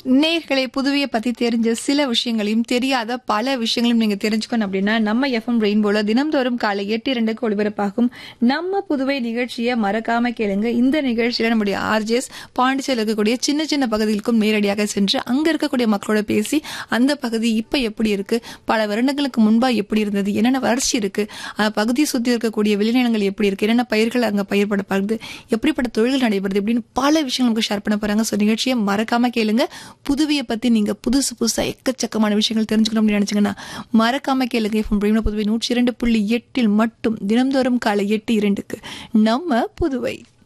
நேர்களை புதுவையை பத்தி தெரிஞ்ச சில விஷயங்களையும் தெரியாத பல விஷயங்களையும் நீங்க தெரிஞ்சுக்கணும் அப்படின்னா நம்ம எஃப்எம் ரெயின்போல தினம்தோறும் காலை எட்டு இரண்டுக்கு ஒளிபரப்பாகும் நம்ம புதுவை நிகழ்ச்சியை மறக்காம கேளுங்க இந்த நிகழ்ச்சியில நம்முடைய ஆர்ஜேஸ் பாண்டிச்சேரியில் இருக்கக்கூடிய சின்ன சின்ன பகுதிகளுக்கும் நேரடியாக சென்று அங்க இருக்கக்கூடிய மக்களோட பேசி அந்த பகுதி இப்ப எப்படி இருக்கு பல வருடங்களுக்கு முன்பா எப்படி இருந்தது என்னென்ன வளர்ச்சி இருக்கு அந்த பகுதியை சுத்தி இருக்கக்கூடிய விளைநிலங்கள் எப்படி இருக்கு என்னென்ன பயிர்கள் அங்க பயிர்படப்படுது எப்படிப்பட்ட தொழில்கள் நடைபெறுது இப்படின்னு பல விஷயங்கள் நமக்கு ஷேர் பண்ண போறாங்க ஸோ நிகழ்ச்சியை மறக்காம கேளுங்க புதுவையை பத்தி நீங்க புதுசு புதுசா எக்கச்சக்கமான விஷயங்கள் தெரிஞ்சுக்கணும் அப்படின்னு நினைச்சீங்கன்னா மறக்காம கேளுங்க எஃப்எம் பிரேமின புதுவை நூற்றி இரண்டு புள்ளி எட்டில் மட்டும் தினம்தோறும் காலை எட்டு இரண்டுக்கு நம்ம புதுவை